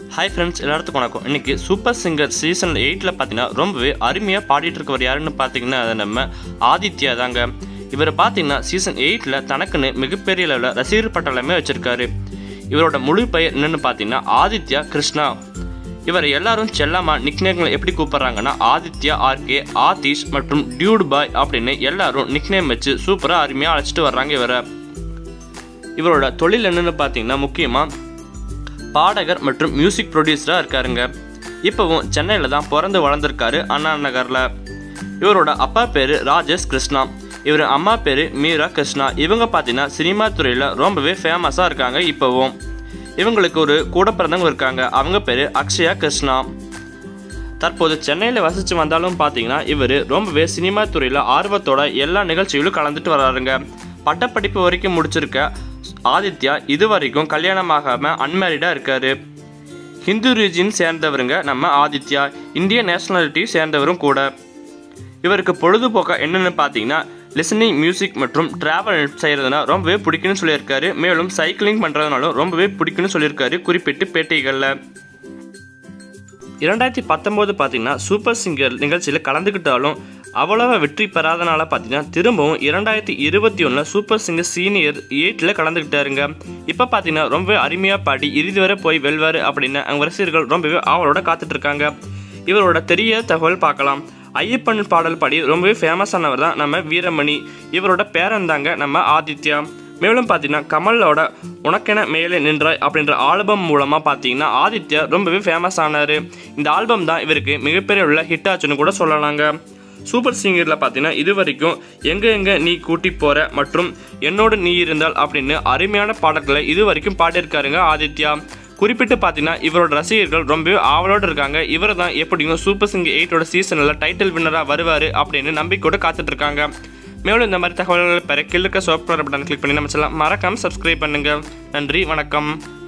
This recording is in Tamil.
ஹாய் ஃப்ரெண்ட்ஸ் எல்லாத்துக்கும் வணக்கம் இன்னைக்கு சூப்பர் சிங்கர் சீசன் எயிட்டில் பார்த்தீங்கன்னா ரொம்பவே அருமையாக பாடிட்டு இருக்கவர் யாருன்னு பார்த்தீங்கன்னா அது நம்ம ஆதித்யா தாங்க இவர் பார்த்தீங்கன்னா சீசன் எயிட்டில் தனக்குன்னு மிகப்பெரிய அளவில் ரசிகர் பட்டாளமே வச்சிருக்காரு இவரோட முழு பெயர் என்னன்னு பார்த்தீங்கன்னா ஆதித்யா கிருஷ்ணா இவர் எல்லாரும் செல்லமா நிக்நேம்களை எப்படி கூப்பிடுறாங்கன்னா ஆதித்யா ஆர்கே ஆதிஷ் மற்றும் டியூட் பாய் அப்படின்னு எல்லாரும் நிக்நேம் வச்சு சூப்பராக அருமையாக அழைச்சிட்டு வர்றாங்க இவரை இவரோட தொழில் என்னன்னு பார்த்தீங்கன்னா முக்கியமாக பாடகர் மற்றும் மியூசிக் ப்ரொடியூசராக இருக்காருங்க இப்போவும் சென்னையில் தான் பிறந்து வளர்ந்துருக்காரு அண்ணா நகரில் இவரோட அப்பா பேர் ராஜேஷ் கிருஷ்ணா இவர் அம்மா பேர் மீரா கிருஷ்ணா இவங்க பார்த்தீங்கன்னா சினிமா துறையில் ரொம்பவே ஃபேமஸாக இருக்காங்க இப்போவும் இவங்களுக்கு ஒரு கூட பிறந்தவங்க இருக்காங்க அவங்க பேர் அக்ஷயா கிருஷ்ணா தற்போது சென்னையில் வசித்து வந்தாலும் பார்த்தீங்கன்னா இவர் ரொம்பவே சினிமா துறையில் ஆர்வத்தோட எல்லா நிகழ்ச்சிகளும் கலந்துட்டு வர்றாருங்க பட்டப்படிப்பு வரைக்கும் முடிச்சிருக்க ஆதித்யா இது வரைக்கும் கல்யாணமாகாமல் அன்மேரிடாக இருக்காரு ஹிந்து ரீஜியன் சேர்ந்தவருங்க நம்ம ஆதித்யா இந்திய நேஷனாலிட்டி சேர்ந்தவரும் கூட இவருக்கு பொழுதுபோக்கா என்னென்னு பார்த்தீங்கன்னா லிசனிங் மியூசிக் மற்றும் டிராவல் செய்கிறதுனா ரொம்பவே பிடிக்குன்னு சொல்லியிருக்காரு மேலும் சைக்கிளிங் பண்ணுறதுனாலும் ரொம்பவே பிடிக்குன்னு சொல்லியிருக்காரு குறிப்பிட்டு பேட்டிகளில் இரண்டாயிரத்தி பத்தொம்போது பார்த்தீங்கன்னா சூப்பர் சிங்கர் நிகழ்ச்சியில் கலந்துக்கிட்டாலும் அவ்வளவா வெற்றி பெறாதனால பார்த்தீங்கன்னா திரும்பவும் இரண்டாயிரத்தி இருபத்தி ஒன்றில் சூப்பர் சிங்கர் சீனியர் எயிட்டில் கலந்துக்கிட்டாருங்க இப்போ பார்த்தீங்கன்னா ரொம்பவே அருமையாக பாடி இறுதி வரை போய் வெல்வார் அப்படின்னு அவங்க ரசிகர்கள் ரொம்பவே அவளோட காத்துட்ருக்காங்க இவரோட தெரிய தகவல் பார்க்கலாம் ஐயப்பன் பாடல் பாடி ரொம்பவே ஃபேமஸானவர் தான் நம்ம வீரமணி இவரோட பேரன் தாங்க நம்ம ஆதித்யா மேலும் பார்த்தீங்கன்னா கமலோட உனக்கென மேலே நின்றாய் அப்படின்ற ஆல்பம் மூலமாக பார்த்தீங்கன்னா ஆதித்யா ரொம்பவே ஃபேமஸ் ஆனார் இந்த ஆல்பம் தான் இவருக்கு மிகப்பெரிய உள்ள ஹிட் ஆச்சுன்னு கூட சொல்லலாங்க சூப்பர் சிங்கரில் பார்த்தீங்கன்னா இது வரைக்கும் எங்கே எங்கே நீ கூட்டி போகிற மற்றும் என்னோடு நீ இருந்தால் அப்படின்னு அருமையான பாடல்களை இது வரைக்கும் பாடியிருக்காருங்க ஆதித்யா குறிப்பிட்டு பார்த்தீங்கன்னா இவரோட ரசிகர்கள் ரொம்பவே ஆவலோடு இருக்காங்க இவர் தான் எப்படியும் சூப்பர் சிங்கர் எயிட்டோட சீசனில் டைட்டில் வின்னராக வருவார் அப்படின்னு நம்பிக்கையோட காத்துட்டு இருக்காங்க மேலும் இந்த மாதிரி தகவல்களை பெற கீழே இருக்க சோப் பட்டன் கிளிக் பண்ணி நம்ம சொல்லலாம் மறக்காம சப்ஸ்கிரைப் பண்ணுங்கள் நன்றி வணக்கம்